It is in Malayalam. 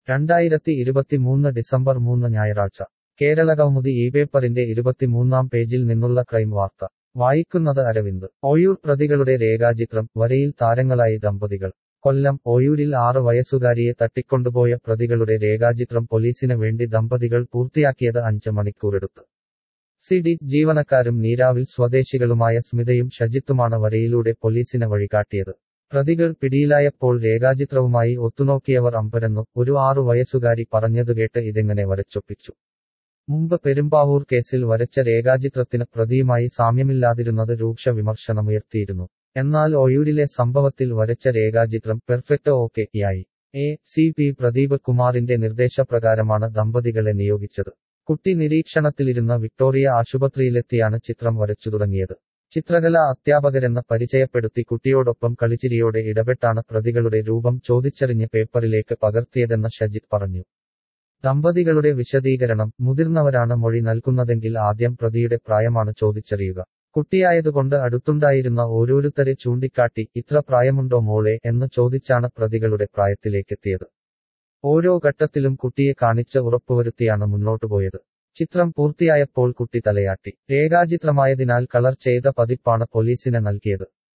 രണ്ടായിരത്തി ഇരുപത്തിമൂന്ന് ഡിസംബർ മൂന്ന് ഞായറാഴ്ച കേരളകൗമുദി ഈ പേപ്പറിന്റെ ഇരുപത്തിമൂന്നാം പേജിൽ നിന്നുള്ള ക്രൈം വാർത്ത വായിക്കുന്നത് അരവിന്ദ് ഓയൂർ പ്രതികളുടെ രേഖാചിത്രം വരയിൽ താരങ്ങളായി ദമ്പതികൾ കൊല്ലം ഓയൂരിൽ ആറ് വയസ്സുകാരിയെ തട്ടിക്കൊണ്ടുപോയ പ്രതികളുടെ രേഖാചിത്രം പോലീസിന് വേണ്ടി ദമ്പതികൾ പൂർത്തിയാക്കിയത് അഞ്ച് മണിക്കൂറെടുത്ത് സി ഡി ജീവനക്കാരും നീരാവിൽ സ്വദേശികളുമായ സ്മിതയും ഷജിത്തുമാണ് വരയിലൂടെ പോലീസിന് വഴികാട്ടിയത് പ്രതികൾ പിടിയിലായപ്പോൾ രേഖാചിത്രവുമായി ഒത്തുനോക്കിയവർ അമ്പരന്നു ഒരു ആറു വയസ്സുകാരി പറഞ്ഞതുകേട്ട് ഇതെങ്ങനെ വരച്ചൊപ്പിച്ചു മുമ്പ് പെരുമ്പാവൂർ കേസിൽ വരച്ച രേഖാചിത്രത്തിന് പ്രതിയുമായി സാമ്യമില്ലാതിരുന്നത് രൂക്ഷ വിമർശനമുയർത്തിയിരുന്നു എന്നാൽ ഒയൂരിലെ സംഭവത്തിൽ വരച്ച രേഖാചിത്രം പെർഫെക്റ്റ് ഓക്കെ യായി എ സി പി പ്രദീപ് കുമാറിന്റെ നിർദ്ദേശപ്രകാരമാണ് ദമ്പതികളെ നിയോഗിച്ചത് കുട്ടി നിരീക്ഷണത്തിലിരുന്ന വിക്ടോറിയ ആശുപത്രിയിലെത്തിയാണ് ചിത്രം വരച്ചു തുടങ്ങിയത് ചിത്രകലാ അധ്യാപകരെന്ന് പരിചയപ്പെടുത്തി കുട്ടിയോടൊപ്പം കളിച്ചിരിയോടെ ഇടപെട്ടാണ് പ്രതികളുടെ രൂപം ചോദിച്ചറിഞ്ഞ് പേപ്പറിലേക്ക് പകർത്തിയതെന്ന് ഷജിത് പറഞ്ഞു ദമ്പതികളുടെ വിശദീകരണം മുതിർന്നവരാണ് മൊഴി നൽകുന്നതെങ്കിൽ ആദ്യം പ്രതിയുടെ പ്രായമാണ് ചോദിച്ചറിയുക കുട്ടിയായതുകൊണ്ട് അടുത്തുണ്ടായിരുന്ന ഓരോരുത്തരെ ചൂണ്ടിക്കാട്ടി ഇത്ര പ്രായമുണ്ടോ മോളെ എന്ന് ചോദിച്ചാണ് പ്രതികളുടെ പ്രായത്തിലേക്കെത്തിയത് ഓരോ ഘട്ടത്തിലും കുട്ടിയെ കാണിച്ച് ഉറപ്പുവരുത്തിയാണ് മുന്നോട്ടുപോയത് ചിത്രം പൂർത്തിയായപ്പോൾ കുട്ടി തലയാട്ടി രേഖാചിത്രമായതിനാൽ കളർ ചെയ്ത പതിപ്പാണ് പോലീസിന് നൽകിയത്